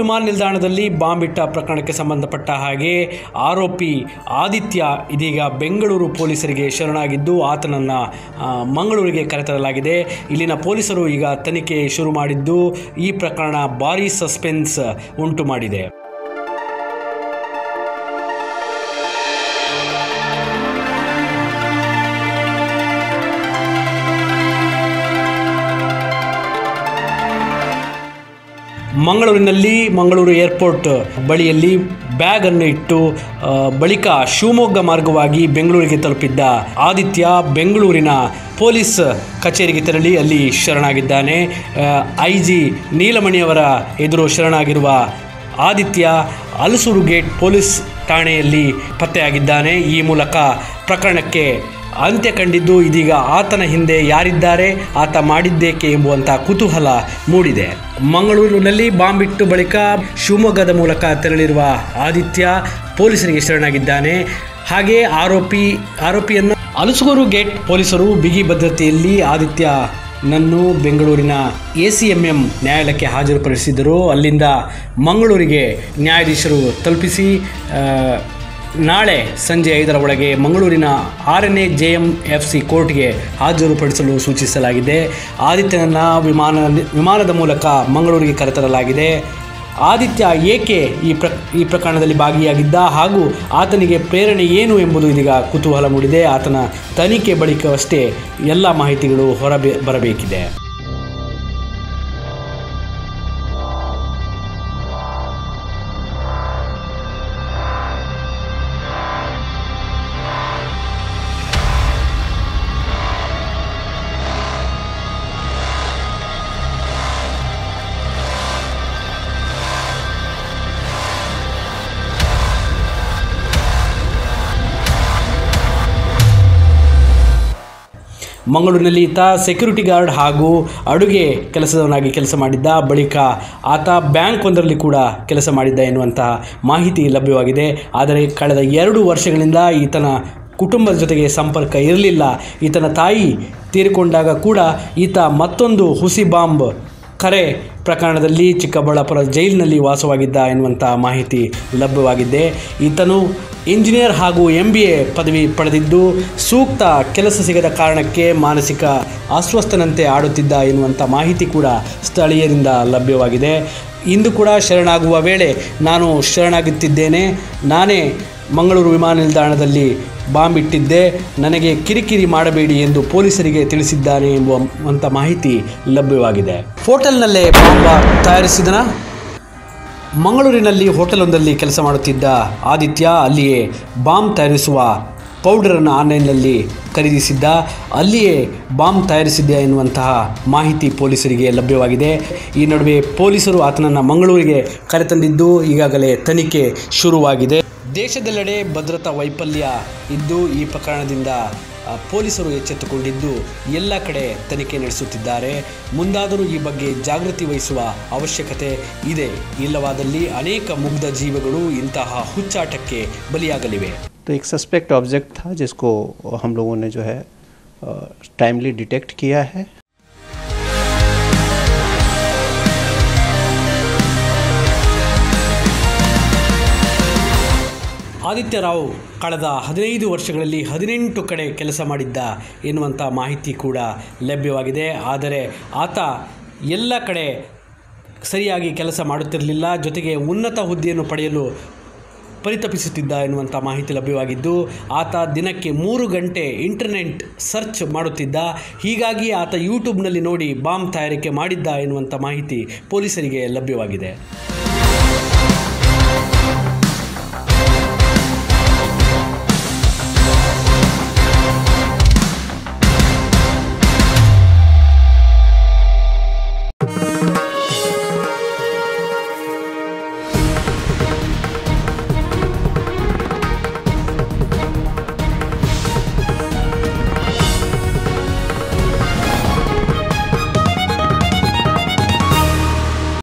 ವಿಮಾನ ನಿಲ್ದಾಣದಲ್ಲಿ ಬಾಂಬ್ ಇಟ್ಟ ಪ್ರಕರಣಕ್ಕೆ ಸಂಬಂಧಪಟ್ಟ ಹಾಗೆ ಆರೋಪಿ ಆದಿತ್ಯ ಇದೀಗ ಬೆಂಗಳೂರು ಪೊಲೀಸರಿಗೆ ಶರಣಾಗಿದ್ದು ಆತನನ್ನು ಆ, ಮಂಗಳೂರಿಗೆ ಕರೆತರಲಾಗಿದೆ ಇಲ್ಲಿನ ಪೊಲೀಸರು ಈಗ ತನಿಖೆ ಶುರು ಮಾಡಿದ್ದು ಈ ಪ್ರಕರಣ ಭಾರೀ ಸಸ್ಪೆನ್ಸ್ ಉಂಟು ಮಾಡಿದೆ ಮಂಗಳೂರಿನಲ್ಲಿ ಮಂಗಳೂರು ಏರ್ಪೋರ್ಟ್ ಬಳಿಯಲ್ಲಿ ಬ್ಯಾಗ್ ಅನ್ನು ಇಟ್ಟು ಆ, ಬಳಿಕ ಶಿವಮೊಗ್ಗ ಮಾರ್ಗವಾಗಿ ಬೆಂಗಳೂರಿಗೆ ತಲುಪಿದ್ದ ಆದಿತ್ಯ ಬೆಂಗಳೂರಿನ ಪೊಲೀಸ್ ಕಚೇರಿಗೆ ತೆರಳಿ ಅಲ್ಲಿ ಶರಣಾಗಿದ್ದಾನೆ ಐ ಜಿ ನೀಲಮಣಿಯವರ ಎದುರು ಶರಣಾಗಿರುವ ಆದಿತ್ಯ ಹಲಸೂರು ಗೇಟ್ ಪೊಲೀಸ್ ಠಾಣೆಯಲ್ಲಿ ಪತ್ತೆಯಾಗಿದ್ದಾನೆ ಈ ಮೂಲಕ ಪ್ರಕರಣಕ್ಕೆ ಅಂತ್ಯ ಕಂಡಿದ್ದು ಇದೀಗ ಆತನ ಹಿಂದೆ ಯಾರಿದ್ದಾರೆ ಆತ ಮಾಡಿದ್ದೇಕೆ ಎಂಬುವಂಥ ಕುತೂಹಲ ಮೂಡಿದೆ ಮಂಗಳೂರಿನಲ್ಲಿ ಬಾಂಬ್ ಇಟ್ಟು ಬಳಿಕ ಶಿವಮೊಗ್ಗದ ಮೂಲಕ ತೆರಳಿರುವ ಆದಿತ್ಯ ಪೊಲೀಸರಿಗೆ ಶರಣಾಗಿದ್ದಾನೆ ಹಾಗೆ ಆರೋಪಿ ಆರೋಪಿಯನ್ನು ಹಲಸೂರು ಗೇಟ್ ಪೊಲೀಸರು ಬಿಗಿ ಭದ್ರತೆಯಲ್ಲಿ ಆದಿತ್ಯ ನನ್ನು ಬೆಂಗಳೂರಿನ ಎ ಸಿ ಎಂ ಎಂ ನ್ಯಾಯಾಲಯಕ್ಕೆ ಹಾಜರುಪಡಿಸಿದರು ಅಲ್ಲಿಂದ ಮಂಗಳೂರಿಗೆ ನ್ಯಾಯಾಧೀಶರು ತಲುಪಿಸಿ ಆ, ನಾಳೆ ಸಂಜೆ ಐದರ ಒಳಗೆ ಮಂಗಳೂರಿನ ಆರನೇ ಜೆ ಎಂ ಎಫ್ ಸಿ ಕೋರ್ಟ್ಗೆ ಹಾಜರುಪಡಿಸಲು ಸೂಚಿಸಲಾಗಿದೆ ಆದಿತ್ಯನನ್ನು ವಿಮಾನ ವಿಮಾನದ ಮೂಲಕ ಮಂಗಳೂರಿಗೆ ಕರೆತರಲಾಗಿದೆ ಆದಿತ್ಯ ಏಕೆ ಈ ಪ್ರ ಈ ಪ್ರಕರಣದಲ್ಲಿ ಭಾಗಿಯಾಗಿದ್ದ ಹಾಗೂ ಆತನಿಗೆ ಪ್ರೇರಣೆ ಏನು ಎಂಬುದು ಇದೀಗ ಕುತೂಹಲ ಮೂಡಿದೆ ಆತನ ತನಿಖೆ ಬಳಿಕವಷ್ಟೇ ಎಲ್ಲ ಮಾಹಿತಿಗಳು ಹೊರಬೆ ಬರಬೇಕಿದೆ ಮಂಗಳೂರಿನಲ್ಲಿ ಈತ ಸೆಕ್ಯೂರಿಟಿ ಗಾರ್ಡ್ ಹಾಗೂ ಅಡುಗೆ ಕೆಲಸದವನಾಗಿ ಕೆಲಸ ಮಾಡಿದ್ದ ಬಳಿಕ ಆತ ಬ್ಯಾಂಕ್ ಒಂದರಲ್ಲಿ ಕೂಡ ಕೆಲಸ ಮಾಡಿದ್ದ ಎನ್ನುವಂತಹ ಮಾಹಿತಿ ಲಭ್ಯವಾಗಿದೆ ಆದರೆ ಕಳೆದ ಎರಡು ವರ್ಷಗಳಿಂದ ಈತನ ಕುಟುಂಬದ ಜೊತೆಗೆ ಸಂಪರ್ಕ ಇರಲಿಲ್ಲ ಈತನ ತಾಯಿ ತೀರಿಕೊಂಡಾಗ ಕೂಡ ಈತ ಮತ್ತೊಂದು ಹುಸಿ ಬಾಂಬ್ ಕರೆ ಪ್ರಕರಣದಲ್ಲಿ ಚಿಕ್ಕಬಳ್ಳಾಪುರ ಜೈಲಿನಲ್ಲಿ ವಾಸವಾಗಿದ್ದ ಎನ್ನುವಂಥ ಮಾಹಿತಿ ಲಭ್ಯವಾಗಿದೆ ಈತನು ಇಂಜಿನಿಯರ್ ಹಾಗೂ ಎಂ ಬಿ ಎ ಪದವಿ ಪಡೆದಿದ್ದು ಸೂಕ್ತ ಕೆಲಸ ಸಿಗದ ಕಾರಣಕ್ಕೆ ಮಾನಸಿಕ ಅಸ್ವಸ್ಥನಂತೆ ಆಡುತ್ತಿದ್ದ ಎನ್ನುವಂಥ ಮಾಹಿತಿ ಕೂಡ ಸ್ಥಳೀಯರಿಂದ ಲಭ್ಯವಾಗಿದೆ ಇಂದು ಕೂಡ ಶರಣಾಗುವ ವೇಳೆ ನಾನು ಶರಣಾಗುತ್ತಿದ್ದೇನೆ ನಾನೇ ಮಂಗಳೂರು ವಿಮಾನ ನಿಲ್ದಾಣದಲ್ಲಿ ಬಾಂಬ್ ಇಟ್ಟಿದ್ದೆ ನನಗೆ ಕಿರಿಕಿರಿ ಮಾಡಬೇಡಿ ಎಂದು ಪೊಲೀಸರಿಗೆ ತಿಳಿಸಿದ್ದಾನೆ ಎಂಬುವಂಥ ಮಾಹಿತಿ ಲಭ್ಯವಾಗಿದೆ ಹೋಟೆಲ್ನಲ್ಲೇ ಬಾಂಬ ತಯಾರಿಸಿದನ ಮಂಗಳೂರಿನಲ್ಲಿ ಹೋಟೆಲೊಂದರಲ್ಲಿ ಕೆಲಸ ಮಾಡುತ್ತಿದ್ದ ಆದಿತ್ಯ ಅಲ್ಲಿಯೇ ಬಾಂಬ್ ತಯಾರಿಸುವ ಪೌಡರನ್ನು ಆನ್ಲೈನ್ನಲ್ಲಿ ಖರೀದಿಸಿದ್ದ ಅಲ್ಲಿಯೇ ಬಾಂಬ್ ತಯಾರಿಸಿದ್ದ ಎನ್ನುವಂತಹ ಮಾಹಿತಿ ಪೊಲೀಸರಿಗೆ ಲಭ್ಯವಾಗಿದೆ ಈ ನಡುವೆ ಪೊಲೀಸರು ಆತನನ್ನು ಮಂಗಳೂರಿಗೆ ಕರೆತಂದಿದ್ದು ಈಗಾಗಲೇ ತನಿಖೆ ಶುರುವಾಗಿದೆ ದೇಶದೆಲ್ಲೆಡೆ ಭದ್ರತಾ ವೈಫಲ್ಯ ಇದ್ದು ಈ ಪ್ರಕರಣದಿಂದ ಆ, ಪೊಲೀಸರು ಎಚ್ಚೆತ್ತುಕೊಂಡಿದ್ದು ಎಲ್ಲ ಕಡೆ ತನಿಖೆ ನಡೆಸುತ್ತಿದ್ದಾರೆ ಮುಂದಾದರೂ ಈ ಬಗ್ಗೆ ಜಾಗೃತಿ ವಹಿಸುವ ಅವಶ್ಯಕತೆ ಇದೆ ಇಲ್ಲವಾದಲ್ಲಿ ಅನೇಕ ಮುಗ್ಧ ಜೀವಗಳು ಇಂತಹ ಹುಚ್ಚಾಟಕ್ಕೆ ಬಲಿಯಾಗಲಿವೆ तो एक सस्पेक्ट ऑब्जेक्ट था जिसको हम लोगों ने जो है टाइमली डिटेक्ट किया है ಆದಿತ್ಯ ರಾವ್ ಕಳೆದ ಹದಿನೈದು ವರ್ಷಗಳಲ್ಲಿ ಹದಿನೆಂಟು ಕಡೆ ಕೆಲಸ ಮಾಡಿದ್ದ ಎನ್ನುವಂಥ ಮಾಹಿತಿ ಕೂಡ ಲಭ್ಯವಾಗಿದೆ ಆದರೆ ಆತ ಎಲ್ಲ ಕಡೆ ಸರಿಯಾಗಿ ಕೆಲಸ ಮಾಡುತ್ತಿರಲಿಲ್ಲ ಜೊತೆಗೆ ಉನ್ನತ ಹುದ್ದೆಯನ್ನು ಪಡೆಯಲು ಪರಿತಪಿಸುತ್ತಿದ್ದ ಎನ್ನುವಂಥ ಮಾಹಿತಿ ಲಭ್ಯವಾಗಿದ್ದು ಆತ ದಿನಕ್ಕೆ ಮೂರು ಗಂಟೆ ಇಂಟರ್ನೆಟ್ ಸರ್ಚ್ ಮಾಡುತ್ತಿದ್ದ ಹೀಗಾಗಿ ಆತ ಯೂಟ್ಯೂಬ್ನಲ್ಲಿ ನೋಡಿ ಬಾಂಬ್ ತಯಾರಿಕೆ ಮಾಡಿದ್ದ ಎನ್ನುವಂಥ ಮಾಹಿತಿ ಪೊಲೀಸರಿಗೆ ಲಭ್ಯವಾಗಿದೆ